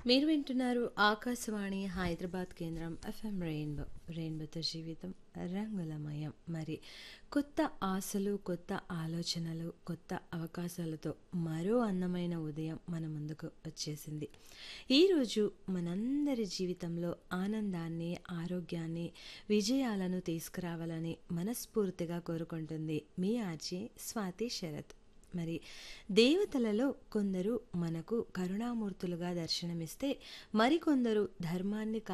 మీరు వింటున్నారు ఆకాశవాణి హైదరాబాద్ కేంద్రం ఎఫ్ఎం రెయిన్బో రెయిన్బోతో జీవితం రంగులమయం మరి కొత్త ఆశలు కొత్త ఆలోచనలు కొత్త అవకాశాలతో మరో అందమైన ఉదయం మన ముందుకు వచ్చేసింది ఈరోజు మనందరి జీవితంలో ఆనందాన్ని ఆరోగ్యాన్ని విజయాలను తీసుకురావాలని మనస్ఫూర్తిగా కోరుకుంటుంది మీ ఆర్జే స్వాతి శరత్ మరి దేవతలలో కొందరు మనకు కరుణామూర్తులుగా దర్శనమిస్తే మరికొందరు ధర్మాన్ని